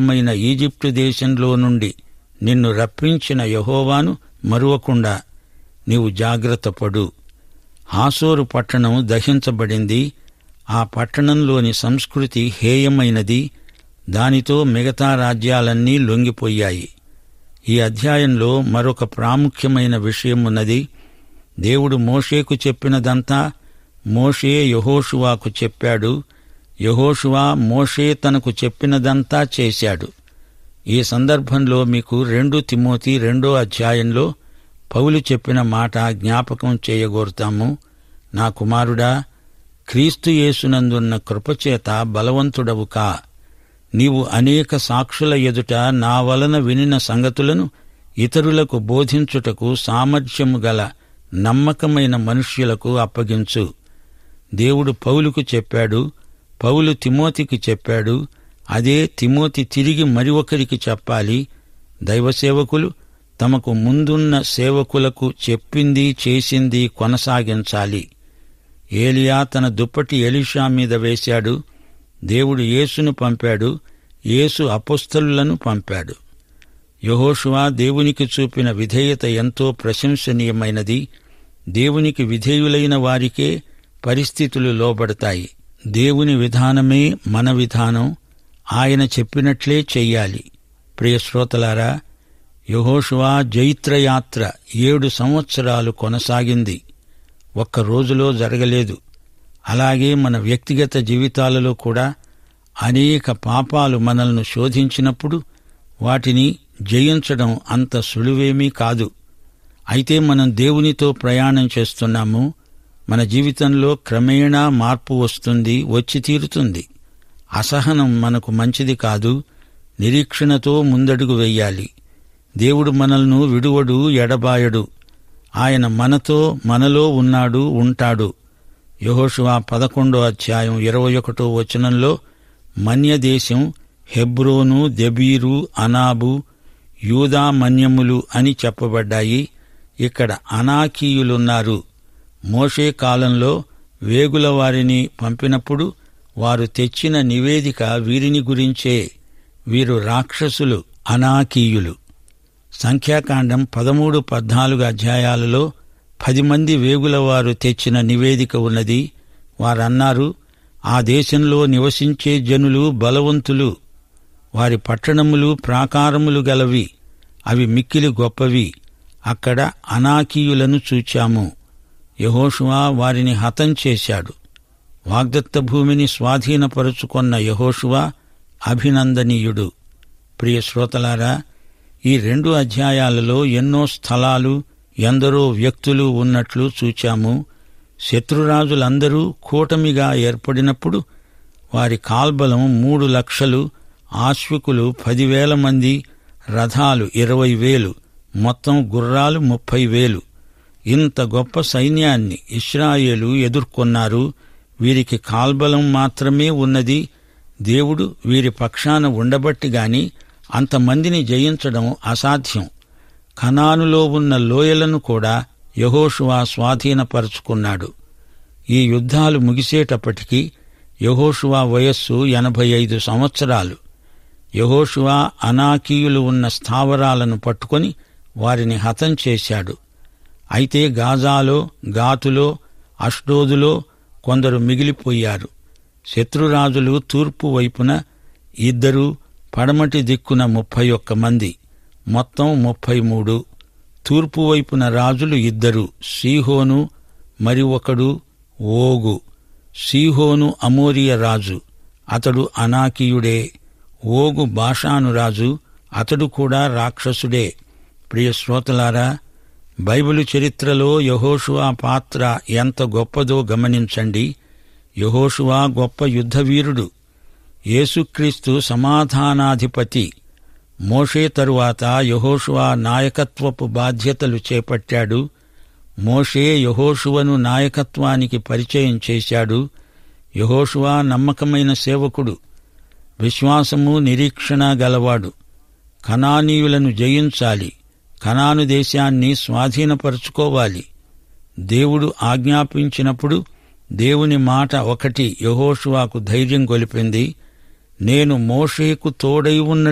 భయానకమైన Egypt దేశంలో నుండి నిన్ను రప్పించిన యహోవాను మరువకుండా నీవు జాగ్రత్తపడు హాసోరు పట్టణం దహించబడింది ఆ పట్టణంలోని సంస్కృతి హేయమైనది దానితో మిగతా రాజ్యాలన్నీ లొంగిపోయాయి ఈ అధ్యాయంలో మరొక ప్రాముఖ్యమైన విషయం ఉన్నది దేవుడు మోషేకు చెప్పినదంతా మోషే యహోషువాకు చెప్పాడు యహోషువా మోషే తనకు చెప్పినదంతా చేశాడు ఈ సందర్భంలో మీకు రెండు తిమోతి రెండో అధ్యాయంలో పౌలు చెప్పిన మాట జ్ఞాపకం చేయగోరుతాము నా కుమారుడా క్రీస్తు యేసునందున్న కృపచేత బలవంతుడవు కా నీవు అనేక సాక్షుల ఎదుట నా వలన వినిన సంగతులను ఇతరులకు బోధించుటకు సామర్థ్యము గల నమ్మకమైన మనుష్యులకు అప్పగించు దేవుడు పౌలుకు చెప్పాడు పౌలు తిమోతికి చెప్పాడు అదే తిమోతి తిరిగి మరి ఒకరికి చెప్పాలి దైవసేవకులు తమకు ముందున్న సేవకులకు చెప్పింది చేసింది కొనసాగించాలి ఏలియా తన దుప్పటి ఎలీషా మీద వేశాడు దేవుడు యేసును పంపాడు యేసు అపుస్తలులను పంపాడు యహోషువా దేవునికి చూపిన విధేయత ఎంతో ప్రశంసనీయమైనది దేవునికి విధేయులైన వారికే పరిస్థితులు లోబడతాయి దేవుని విధానమే మన విధానం ఆయన చెప్పినట్లే చెయ్యాలి ప్రియ శ్రోతలారా యహోషువా జైత్రయాత్ర ఏడు సంవత్సరాలు కొనసాగింది ఒక్క రోజులో జరగలేదు అలాగే మన వ్యక్తిగత జీవితాలలో కూడా అనేక పాపాలు మనల్ని శోధించినప్పుడు వాటిని జయించడం అంత సులువేమీ కాదు అయితే మనం దేవునితో ప్రయాణం చేస్తున్నాము మన జీవితంలో క్రమేణా మార్పు వస్తుంది వచ్చి తీరుతుంది అసహనం మనకు మంచిది కాదు నిరీక్షణతో ముందడుగు వెయ్యాలి దేవుడు మనల్ని విడువడు ఎడబాయడు ఆయన మనతో మనలో ఉన్నాడు ఉంటాడు యహోషువా పదకొండో అధ్యాయం ఇరవై ఒకటో వచనంలో మన్యదేశం హెబ్రోను దెబీరు అనాబు యూదా మన్యములు అని చెప్పబడ్డాయి ఇక్కడ అనాకీయులున్నారు మోషే కాలంలో వేగుల వారిని పంపినప్పుడు వారు తెచ్చిన నివేదిక వీరిని గురించే వీరు రాక్షసులు అనాకీయులు సంఖ్యాకాండం పదమూడు పద్నాలుగు అధ్యాయాలలో పది మంది వేగులవారు తెచ్చిన నివేదిక ఉన్నది వారన్నారు ఆ దేశంలో నివసించే జనులు బలవంతులు వారి పట్టణములు ప్రాకారములు గలవి అవి మిక్కిలి గొప్పవి అక్కడ అనాకీయులను చూచాము యహోషువా వారిని హతం చేశాడు వాగ్దత్త భూమిని స్వాధీనపరుచుకొన్న యహోషువా అభినందనీయుడు ప్రియ శ్రోతలారా ఈ రెండు అధ్యాయాలలో ఎన్నో స్థలాలు ఎందరో వ్యక్తులు ఉన్నట్లు చూచాము శత్రురాజులందరూ కూటమిగా ఏర్పడినప్పుడు వారి కాల్బలం మూడు లక్షలు ఆశ్వికులు పదివేల మంది రథాలు ఇరవై వేలు మొత్తం గుర్రాలు ముప్పై వేలు ఇంత గొప్ప సైన్యాన్ని ఇస్రాయేలు ఎదుర్కొన్నారు వీరికి కాల్బలం మాత్రమే ఉన్నది దేవుడు వీరి పక్షాన ఉండబట్టి గాని అంతమందిని జయించడం అసాధ్యం కనానులో ఉన్న లోయలను కూడా యహోషువా స్వాధీనపరుచుకున్నాడు ఈ యుద్ధాలు ముగిసేటప్పటికి యహోషువా వయస్సు ఎనభై ఐదు సంవత్సరాలు యహోషువా అనాకీయులు ఉన్న స్థావరాలను పట్టుకొని వారిని హతం చేశాడు అయితే గాజాలో గాతులో అష్డోదులో కొందరు మిగిలిపోయారు శత్రురాజులు తూర్పు వైపున ఇద్దరు పడమటి దిక్కున ముప్పై ఒక్క మంది మొత్తం ముప్పై మూడు తూర్పు వైపున రాజులు ఇద్దరు సీహోను మరి ఒకడు ఓగు సీహోను అమోరియ రాజు అతడు అనాకీయుడే ఓగు బాషాను రాజు అతడు కూడా రాక్షసుడే ప్రియ శ్రోతలారా బైబిలు చరిత్రలో యహోషువా పాత్ర ఎంత గొప్పదో గమనించండి యహోషువా గొప్ప యుద్ధవీరుడు యేసుక్రీస్తు సమాధానాధిపతి మోషే తరువాత యహోషువా నాయకత్వపు బాధ్యతలు చేపట్టాడు మోషే యహోషువను నాయకత్వానికి పరిచయం చేశాడు యహోషువా నమ్మకమైన సేవకుడు విశ్వాసము నిరీక్షణ గలవాడు కనానీయులను జయించాలి కనాను దేశాన్ని స్వాధీనపరుచుకోవాలి దేవుడు ఆజ్ఞాపించినప్పుడు దేవుని మాట ఒకటి యహోషువాకు ధైర్యం గొలిపింది నేను మోషేకు తోడై ఉన్న